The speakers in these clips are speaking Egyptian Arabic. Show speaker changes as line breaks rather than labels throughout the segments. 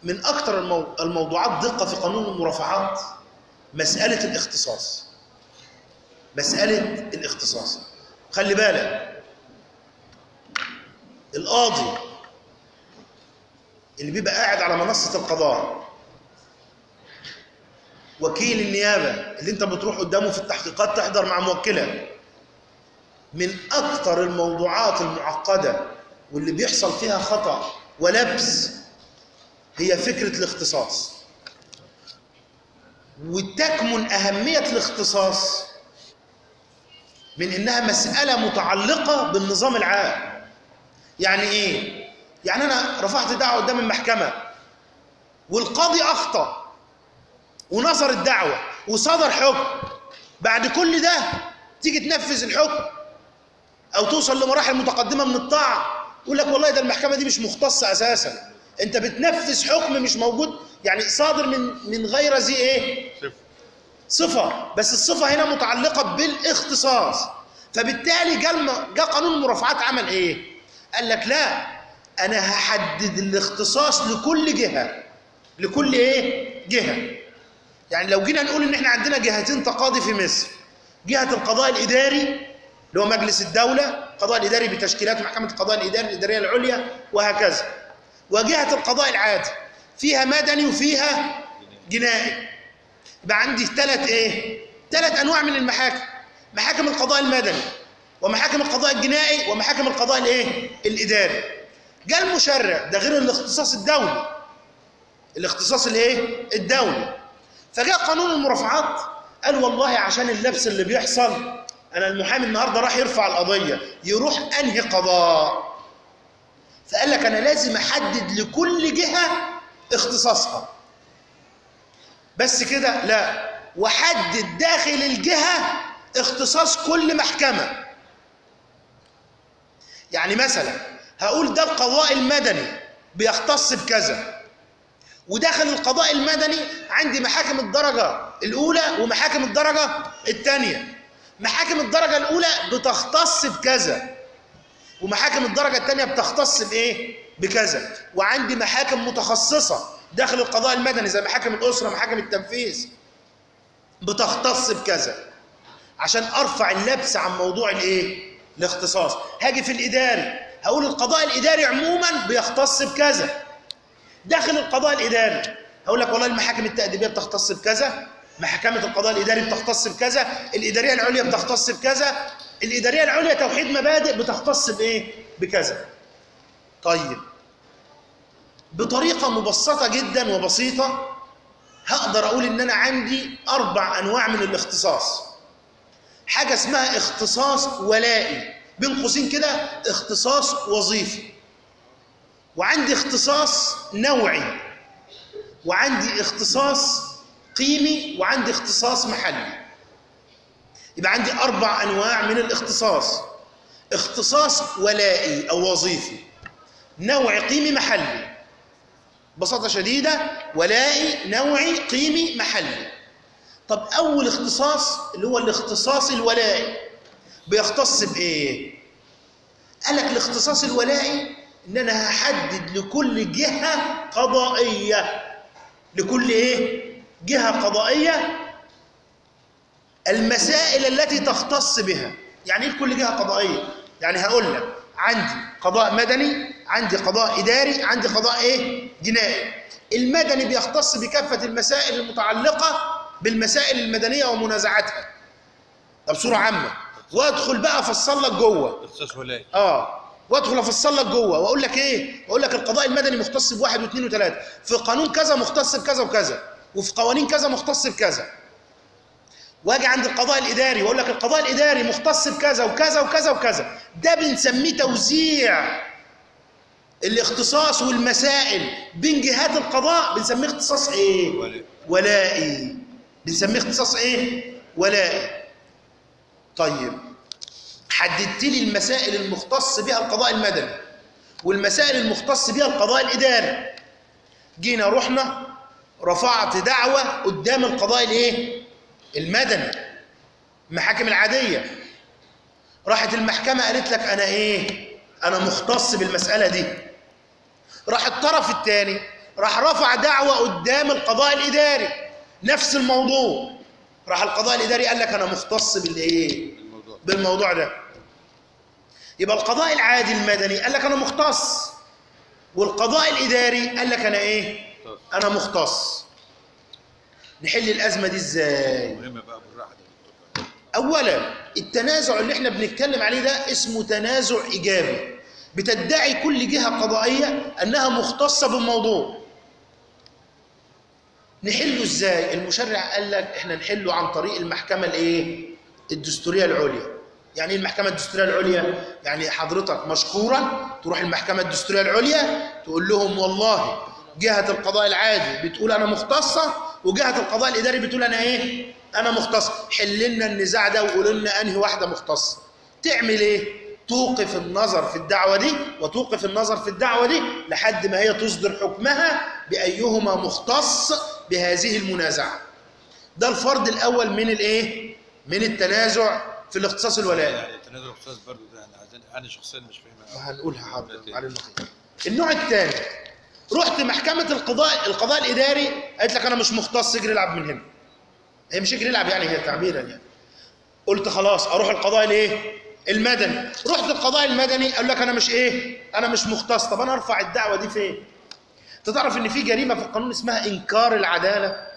من اكثر المو... الموضوعات دقه في قانون المرافعات مساله الاختصاص مساله الاختصاص خلي بالك القاضي اللي بيبقى قاعد على منصه القضاء وكيل النيابه اللي انت بتروح قدامه في التحقيقات تحضر مع موكله من اكثر الموضوعات المعقده واللي بيحصل فيها خطا ولبس هي فكره الاختصاص وتكمن اهميه الاختصاص من انها مساله متعلقه بالنظام العام يعني ايه يعني انا رفعت دعوه قدام المحكمه والقاضي اخطا ونصر الدعوه وصدر حكم بعد كل ده تيجي تنفذ الحكم او توصل لمراحل متقدمه من الطاعه يقول لك والله ده المحكمه دي مش مختصه اساسا انت بتنفذ حكم مش موجود يعني صادر من من غير ذي ايه
صفر
صفه بس الصفه هنا متعلقه بالاختصاص فبالتالي جاء جاء قانون المرافعات عمل ايه قال لك لا انا هحدد الاختصاص لكل جهه لكل ايه جهه يعني لو جينا نقول ان احنا عندنا جهتين تقاضي في مصر جهه القضاء الاداري اللي هو مجلس الدوله القضاء الاداري بتشكيلات محكمه القضاء الاداري الاداريه العليا وهكذا وجهه القضاء العادي فيها مدني وفيها جنائي يبقى عندي ثلاث ايه ثلاث انواع من المحاكم محاكم القضاء المدني ومحاكم القضاء الجنائي ومحاكم القضاء الايه الاداري جاء المشرع ده غير الاختصاص الدولي الاختصاص الايه الدولي فجاء قانون المرافعات قال والله عشان اللبس اللي بيحصل انا المحامي النهارده راح يرفع القضيه يروح انهي قضاء فقال لك انا لازم احدد لكل جهه اختصاصها بس كده لا وحدد داخل الجهه اختصاص كل محكمه يعني مثلا هقول ده القضاء المدني بيختص بكذا وداخل القضاء المدني عندي محاكم الدرجة الأولى ومحاكم الدرجة الثانية محاكم الدرجة الأولى بتختص بكذا ومحاكم الدرجة الثانية بتختص بإيه؟ بكذا وعندي محاكم متخصصة داخل القضاء المدني زي محاكم الأسرة محاكم التنفيذ بتختص بكذا عشان أرفع اللبس عن موضوع الإيه؟ الاختصاص هاجي في الإداري هقول القضاء الإداري عموما بيختص بكذا داخل القضاء الاداري هقول لك والله المحاكم التاديبيه بتختص بكذا محكمه القضاء الاداري بتختص بكذا الاداريه العليا بتختص بكذا الاداريه العليا توحيد مبادئ بتختص بايه بكذا طيب بطريقه مبسطه جدا وبسيطه هقدر اقول ان انا عندي اربع انواع من الاختصاص حاجه اسمها اختصاص ولائي بين قوسين كده اختصاص وظيفي وعندي اختصاص نوعي وعندي اختصاص قيمي وعندي اختصاص محلي يبقى عندي اربع انواع من الاختصاص اختصاص ولائي او وظيفي نوعي قيمي محلي ببساطه شديده ولائي نوعي قيمي محلي طب اول اختصاص اللي هو الاختصاص الولائي بيختص بايه قال لك الاختصاص الولائي ان انا هحدد لكل جهه قضائيه لكل ايه جهه قضائيه المسائل التي تختص بها يعني ايه لكل جهه قضائيه يعني هقول لك عندي قضاء مدني عندي قضاء اداري عندي قضاء ايه جنائي المدني بيختص بكافه المسائل المتعلقه بالمسائل المدنيه ومنازعاتها ده بصوره عامه وادخل بقى افصل لك جوه
اختصاص ولائي
اه وادخل افصل لك جوه واقول لك ايه؟ اقول لك القضاء المدني مختص بواحد واثنين وثلاثه، في قانون كذا مختص بكذا وكذا، وفي قوانين كذا مختص بكذا. واجي عند القضاء الاداري واقول لك القضاء الاداري مختص بكذا وكذا وكذا وكذا، ده بنسميه توزيع الاختصاص والمسائل بين جهات القضاء بنسميه اختصاص ايه؟
ولائي.
ولائي. بنسميه اختصاص ايه؟ ولائي. طيب حددت لي المسائل المختص بها القضاء المدني والمسائل المختص بها القضاء الاداري جينا رحنا رفعت دعوة قدام القضاء الايه المدني المحاكم العادية راحت المحكمة قالت لك انا ايه انا مختص بالمسألة دي راح الطرف الثاني راح رفع دعوة قدام القضاء الإداري نفس الموضوع راح القضاء الإداري قال لك أنا مختص بالإيه؟
الموضوع
بالموضوع ده يبقى القضاء العادي المدني قال لك أنا مختص والقضاء الإداري قال لك أنا إيه؟
مختص.
أنا مختص نحل الأزمة دي إزاي؟
مهمة بقى بالراحة دي
اولا التنازع اللي احنا بنتكلم عليه ده اسمه تنازع ايجابي بتدعي كل جهه قضائيه انها مختصه بالموضوع نحله ازاي المشرع قال لك احنا نحله عن طريق المحكمه الايه الدستوريه العليا يعني ايه المحكمه الدستوريه العليا يعني حضرتك مشكورا تروح المحكمه الدستوريه العليا تقول لهم والله جهه القضاء العادي بتقول انا مختصه وجهه القضاء الاداري بتقول انا ايه انا مختص حل لنا النزاع ده وقول لنا انهي واحده مختصه تعمل ايه توقف النظر في الدعوه دي وتوقف النظر في الدعوه دي لحد ما هي تصدر حكمها بايهما مختص بهذه المنازعه ده الفرض الاول من الايه من التنازع في الاختصاص الولائي
يعني التنازل الاختصاص برضه ده انا عايزين انا شخصيا مش فاهمها
هنقولها حاضر على النقيض النوع الثاني رحت محكمة القضاء القضاء الإداري قالت لك أنا مش مختص اجري العب من هنا هي مش اجري العب يعني هي تعبيرا يعني قلت خلاص أروح القضاء الإيه المدني رحت القضاء المدني قال لك أنا مش إيه أنا مش مختص طب أنا أرفع الدعوة دي فين أنت تعرف إن في جريمة في القانون اسمها إنكار العدالة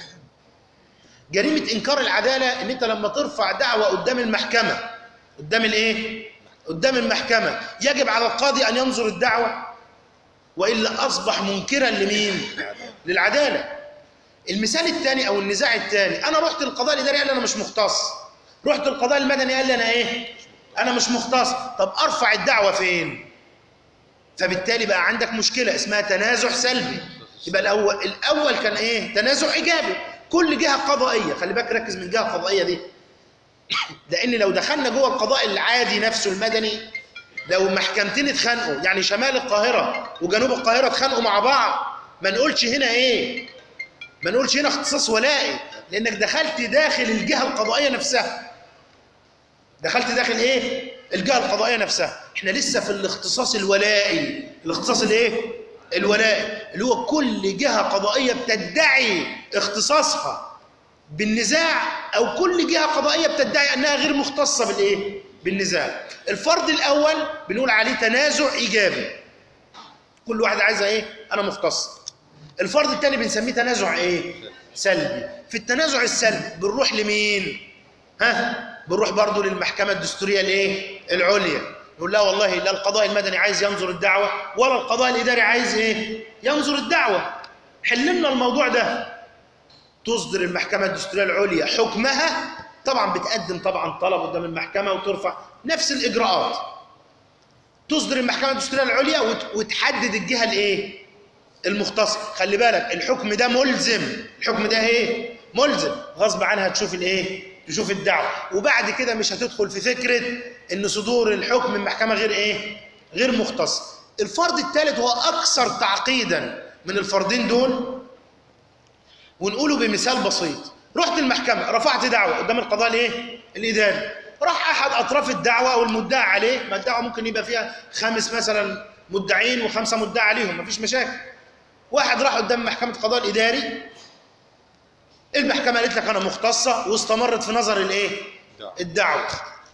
جريمة إنكار العدالة إن أنت لما ترفع دعوة قدام المحكمة قدام الإيه قدام المحكمة يجب على القاضي أن ينظر الدعوة وإلا أصبح منكرا لمين؟ للعدالة المثال الثاني أو النزاع الثاني أنا رحت للقضاء الإداري قال لي أنا مش مختص رحت للقضاء المدني قال لي أنا إيه؟ أنا مش مختص طب أرفع الدعوة فين؟ فبالتالي بقى عندك مشكلة اسمها تنازع سلبي يبقى الأول الأول كان إيه؟ تنازع إيجابي كل جهة قضائية خلي بالك ركز من جهة قضائية دي لأن لو دخلنا جوه القضاء العادي نفسه المدني لو محكمتين اتخانقوا يعني شمال القاهرة وجنوب القاهرة اتخانقوا مع بعض ما نقولش هنا ايه ما نقولش هنا اختصاص ولائي لانك دخلت داخل الجهة القضائية نفسها دخلت داخل ايه الجهة القضائية نفسها احنا لسه في الاختصاص الولائي الاختصاص الايه الولائي اللي هو كل جهة قضائية بتدعي اختصاصها بالنزاع او كل جهه قضائيه بتدعي انها غير مختصه بالايه بالنزاع الفرض الاول بنقول عليه تنازع ايجابي كل واحد عايزه ايه انا مختص الفرض الثاني بنسميه تنازع ايه سلبي في التنازع السلبي بنروح لمين ها بنروح برضه للمحكمه الدستوريه الايه العليا نقول لا والله لا القضاء المدني عايز ينظر الدعوه ولا القضاء الاداري عايز ايه ينظر الدعوه حل لنا الموضوع ده تصدر المحكمة الدستورية العليا حكمها طبعا بتقدم طبعا طلب قدام المحكمة وترفع نفس الإجراءات تصدر المحكمة الدستورية العليا وت- وتحدد الجهة الإيه؟ المختصة خلي بالك الحكم ده ملزم الحكم ده إيه؟ ملزم غصب عنها تشوف الإيه؟ تشوف الدعوة وبعد كده مش هتدخل في فكرة إن صدور الحكم من محكمة غير إيه؟ غير مختصة الفرض الثالث هو أكثر تعقيدا من الفرضين دول ونقوله بمثال بسيط رحت المحكمة رفعت دعوة قدام القضاء الايه الإداري راح أحد أطراف الدعوة أو المدعى عليه ما الدعوة ممكن يبقى فيها خمس مثلا مدعين وخمسة مدعى عليهم مفيش مشاكل واحد راح قدام محكمة القضاء الإداري المحكمة قالت لك أنا مختصة واستمرت في نظر الإيه
دعوة.
الدعوة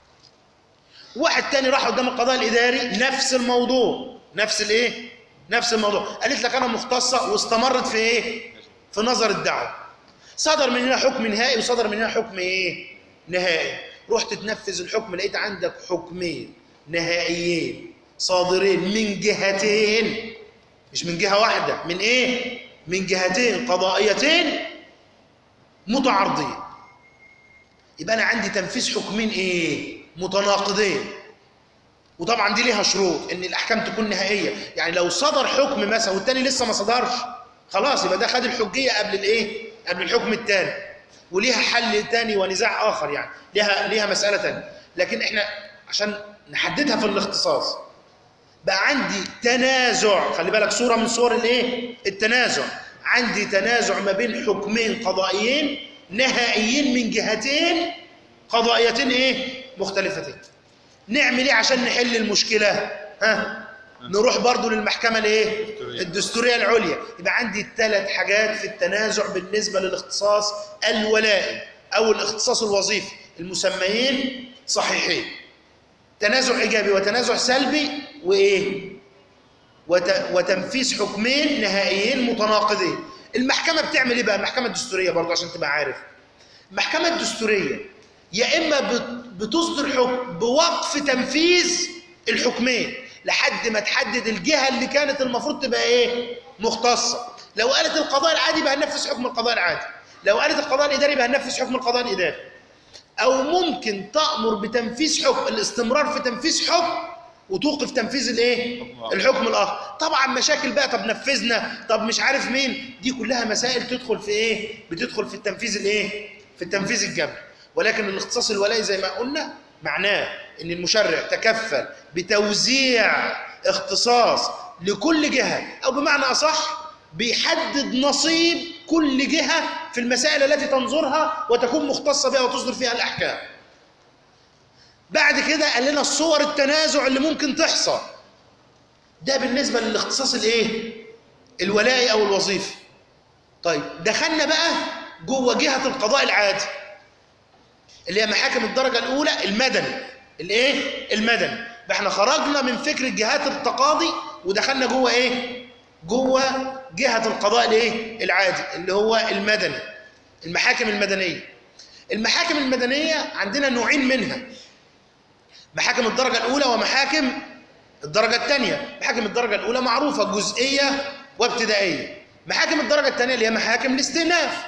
واحد تاني راح قدام القضاء الإداري نفس الموضوع نفس الإيه نفس الموضوع قالت لك أنا مختصة واستمرت في إيه في نظر الدعوة صدر من هنا حكم نهائي وصدر من هنا حكم ايه نهائي رحت تنفذ الحكم لقيت عندك حكمين نهائيين صادرين من جهتين مش من جهة واحدة من ايه من جهتين قضائيتين متعارضين يبقى انا عندي تنفيذ حكمين ايه متناقضين وطبعا دي ليها شروط ان الاحكام تكون نهائيه يعني لو صدر حكم مثلا والتاني لسه ما صدرش خلاص يبقى ده خد الحجيه قبل الايه قبل الحكم الثاني وليها حل تاني ونزاع اخر يعني ليها ليها مساله تانية لكن احنا عشان نحددها في الاختصاص بقى عندي تنازع خلي بالك صوره من صور الايه التنازع عندي تنازع ما بين حكمين قضائيين نهائيين من جهتين قضائيتين ايه مختلفتين نعمل ايه عشان نحل المشكله ها نروح برضو للمحكمة الايه
الدستورية.
الدستورية العليا يبقى عندي ثلاث حاجات في التنازع بالنسبة للاختصاص الولائي أو الاختصاص الوظيفي المسميين صحيحين تنازع إيجابي وتنازع سلبي وإيه وت... وتنفيذ حكمين نهائيين متناقضين المحكمة بتعمل إيه بقى المحكمة الدستورية برضو عشان تبقى عارف المحكمة الدستورية يا إما بت- بتصدر حكم بوقف تنفيذ الحكمين لحد ما تحدد الجهة اللي كانت المفروض تبقى إيه مختصة لو قالت القضاء العادي يبقى هننفذ حكم القضاء العادي لو قالت القضاء الإداري يبقى هننفذ حكم القضاء الإداري أو ممكن تأمر بتنفيذ حكم الاستمرار في تنفيذ حكم وتوقف تنفيذ الايه
حكم آخر.
الحكم الاخر طبعا مشاكل بقى طب نفذنا طب مش عارف مين دي كلها مسائل تدخل في ايه بتدخل في التنفيذ الايه في التنفيذ الجبري ولكن الاختصاص الولائي زي ما قلنا معناه ان المشرع تكفل بتوزيع اختصاص لكل جهه او بمعنى اصح بيحدد نصيب كل جهه في المسائل التي تنظرها وتكون مختصه بها وتصدر فيها الاحكام بعد كده قال لنا الصور التنازع اللي ممكن تحصل ده بالنسبة للاختصاص الايه الولائي او الوظيفي طيب دخلنا بقى جوه جهة القضاء العادي اللي هي محاكم الدرجة الاولى المدني الايه المدني ده احنا خرجنا من فكر جهات التقاضي ودخلنا جوه ايه جوه جهة القضاء الايه العادي اللي هو المدني المحاكم المدنية المحاكم المدنية عندنا نوعين منها محاكم الدرجة الأولى ومحاكم الدرجة الثانية محاكم الدرجة الأولى معروفة جزئية وابتدائية محاكم الدرجة الثانية اللي هي محاكم الاستئناف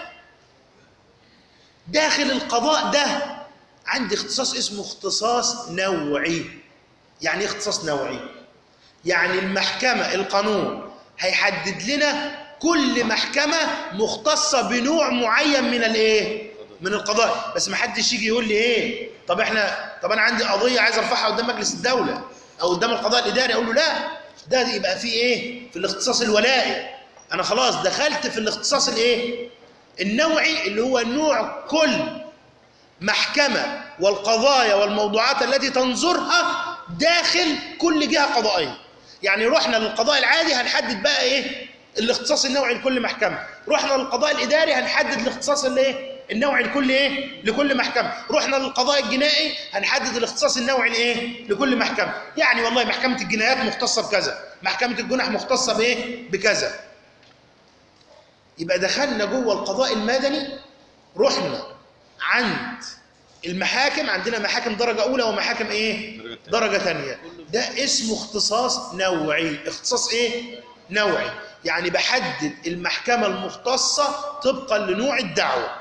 داخل القضاء ده عندي اختصاص اسمه اختصاص نوعي يعني ايه اختصاص نوعي يعني المحكمة القانون هيحدد لنا كل محكمة مختصة بنوع معين من الايه من القضاء بس ما حدش يجي يقول لي ايه طب احنا طب انا عندي قضية عايز ارفعها قدام مجلس الدولة او قدام القضاء الاداري اقول له لا ده يبقى فيه ايه في الاختصاص الولائي انا خلاص دخلت في الاختصاص الايه النوعي اللي هو نوع كل محكمة والقضايا والموضوعات التي تنظرها داخل كل جهة قضائية يعني رحنا للقضاء العادي هنحدد بقى ايه الاختصاص النوعي لكل محكمة رحنا للقضاء الإداري هنحدد الاختصاص الايه النوعي لكل ايه لكل محكمة رحنا للقضاء الجنائي هنحدد الاختصاص النوعي لايه لكل محكمة يعني والله محكمة الجنايات مختصة بكذا محكمة الجنح مختصة بايه بكذا يبقى دخلنا جوه القضاء المدني رحنا عند المحاكم عندنا محاكم درجة أولى ومحاكم إيه؟
درجة تانية.
درجة ثانية ده اسمه اختصاص نوعي اختصاص إيه؟ نوعي يعني بحدد المحكمة المختصة طبقا لنوع الدعوة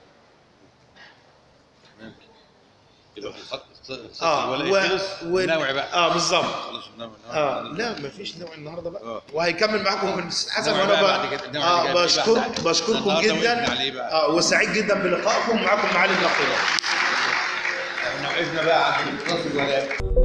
ممكن يبقى الخط الخط
اه
الولائي خلص
و...
النوعي بقى
اه بالظبط
خلاص النوعي
اه لا مفيش نوع النهارده بقى
آه.
وهيكمل معاكم من حسن
النوع
وانا
بقى
بقى
بعد كده، النوع
اه
اللي جاي
بشكر
بقى.
بشكركم
النهاردة
جدا
وقفنا عليه بقى.
اه وسعيد جدا بلقائكم معاكم معالي النقيبه
احنا وقفنا بقى عند الخط الولائي